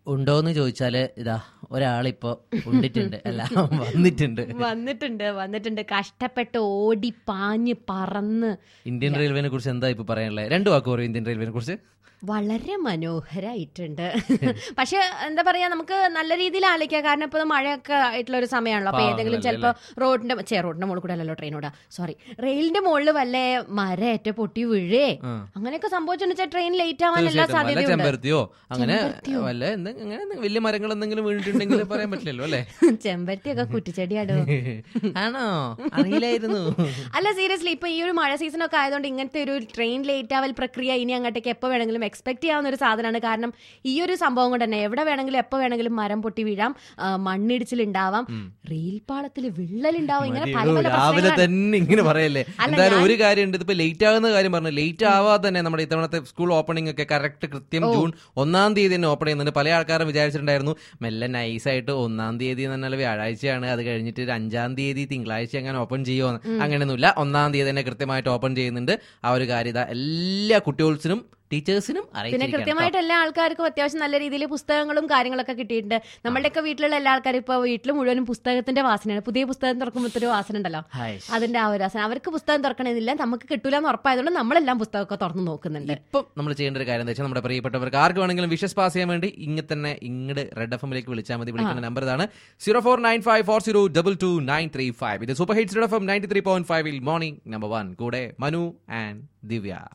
ഉണ്ടോന്ന് ചോദിച്ചാല് ഇതാ ഒരാളിപ്പോ ഉണ്ടിട്ടുണ്ട് അല്ല വന്നിട്ടുണ്ട് വന്നിട്ടുണ്ട് വന്നിട്ടുണ്ട് കഷ്ടപ്പെട്ട് ഓടി പാഞ്ഞ് പറന്ന് ഇന്ത്യൻ റെയിൽവേനെ കുറിച്ച് എന്താ ഇപ്പൊ പറയാനുള്ളത് രണ്ടു വാക്ക് പറയും ഇന്ത്യൻ റെയിൽവേനെ കുറിച്ച് വളരെ മനോഹരായിട്ടുണ്ട് പക്ഷെ എന്താ പറയാ നമുക്ക് നല്ല രീതിയിൽ ആലോചിക്കാം കാരണം ഇപ്പൊ മഴയൊക്കെ ആയിട്ടുള്ള ഒരു സമയമാണല്ലോ അപ്പൊ ഏതെങ്കിലും ചിലപ്പോ റോഡിന്റെ ചേ റോഡിന്റെ മുകളിൽ കൂടെ അല്ലല്ലോ ട്രെയിനോടാ സോറി റെയിലിന്റെ മുകളിൽ വല്ല മരേറ്റ പൊട്ടി വീഴേ അങ്ങനെയൊക്കെ സംഭവിച്ചെന്ന് ട്രെയിൻ ലേറ്റ് ആവാൻ എല്ലാ തീർച്ചയായിട്ടും. വല്ല സാധ്യതയുണ്ട് ചെമ്പരത്തിയോ അങ്ങനെ വല്ല എന്തെ- അങ്ങനെ എന്തെ- വലിയ മരങ്ങൾ എന്തെങ്കിലും വീണിട്ടുണ്ടെങ്കിൽ പറയാൻ പറ്റില്ലല്ലോ അല്ലേ ചെമ്പരത്തിയൊക്കെ കുറ്റിച്ചെടിയാടോ ആണോ അറിയില്ലായിരുന്നു അല്ല സീരിയസ്ലി ഇപ്പൊ ഈ ഒരു മഴ സീസൺ ഒക്കെ ആയതുകൊണ്ട് ഇങ്ങനത്തെ ഒരു ട്രെയിൻ ലേറ്റ് ആവൽ പ്രക്രിയ ഇനി അങ്ങോട്ടേക്ക് എപ്പോൾ വേണമെങ്കിലും എക്സ്പെക്ട് ചെയ്യാവുന്ന ഒരു സാധനമാണ് കാരണം ഈ ഒരു സംഭവം കൊണ്ട് തന്നെ എവിടെ വേണമെങ്കിലും എപ്പോൾ വേണമെങ്കിലും മരം പൊട്ടി വീഴാം ആ, മണ്ണിടിച്ചിൽ ഉണ്ടാവാം റെയിൽ പാളത്തിൽ വിള്ളൽ ഉണ്ടാവും ഇങ്ങനെ പല മതിയോ, പല രാവിലെ പ്രശ്നങ്ങളാണ് തന്നെ ഇങ്ങനെ പറയല്ലേ അല്ല, എന്തായാലും ഒരു കാര്യം ഉണ്ട് ഇതിപ്പോ ലേറ്റ് ആകുന്ന കാര്യം പറഞ്ഞു ലേറ്റ് ആവാതെ തന്നെ നമ്മുടെ ഇത്തവണത്തെ സ്കൂൾ ഓപ്പണിംഗ് ഒക്കെ കറക്റ്റ് കൃത്യം ജൂൺ ഒന്നാം തീയതി തന്നെ ഓപ്പൺ ചെയ്യുന്നുണ്ട് പല ആൾക്കാരും വിചാരിച്ചിട്ടുണ്ടായിരുന്നു മെല്ലെ നൈസായിട്ട് ഒന്നാം തീയതി എന്ന് പറഞ്ഞാൽ വ്യാഴാഴ്ചയാണ് അത് കഴിഞ്ഞിട്ട് ഒരു അഞ്ചാം തീയതി തിങ്കളാഴ്ച അങ്ങനെ ഓപ്പൺ ചെയ്യുമോ അങ്ങനെയൊന്നുമില്ല ഒന്നാം തീയതി തന്നെ കൃത്യമായിട്ട് ഓപ്പൺ ചെയ്യുന്നുണ്ട് ആ ഒരു കാര്യം ഇതാ എല്ലാ കുട്ടികൾസിനും ടീച്ചേഴ്സിനും പിന്നെ അറിയിച്ചിരിക്കുകയാണ് കൃത്യമായിട്ട് എല്ലാ ആൾക്കാർക്കും അത്യാവശ്യം നല്ല രീതിയിൽ പുസ്തകങ്ങളും കാര്യങ്ങളൊക്കെ കിട്ടിയിട്ടുണ്ട് നമ്മളുടെയൊക്കെ വീട്ടിലുള്ള എല്ലാ ആൾക്കാരും ഇപ്പൊ വീട്ടിൽ മുഴുവനും പുസ്തകത്തിന്റെ വാസനയാണ് പുതിയ പുസ്തകം തുറക്കുമ്പോൾ ഒരു വാസന ഉണ്ടല്ലോ ഹായ്. അതിന്റെ ആ ഒരു വാസന അവർക്ക് പുസ്തകം തുറക്കണമെന്നില്ല നമുക്ക് കിട്ടൂല എന്ന് ഉറപ്പായതുകൊണ്ട് നമ്മളെല്ലാം പുസ്തകമൊക്കെ തുറന്നു നോക്കുന്നുണ്ട് ഇപ്പം നമ്മൾ ചെയ്യേണ്ട ഒരു കാര്യം എന്താ വെച്ചാൽ നമ്മുടെ പ്രിയപ്പെട്ടവർക്ക് ആർക്ക് വേണമെങ്കിലും വിഷസ് പാസ് ചെയ്യാൻ വേണ്ടി ഇങ്ങനെ തന്നെ ഇങ്ങോട്ട് റെഡ് എഫ് എമ്മിലേക്ക് വിളിച്ചാൽ മതി വിളിക്കുന്ന നമ്പർ ഇതാണ് zero four nine five four zero double two nine three five ഇത് super hits F M ninety three point ഫൈവിൽ മോർണിംഗ് നമ്പർ വൺ കൂടെ മനു ആൻഡ് ദിവ്യ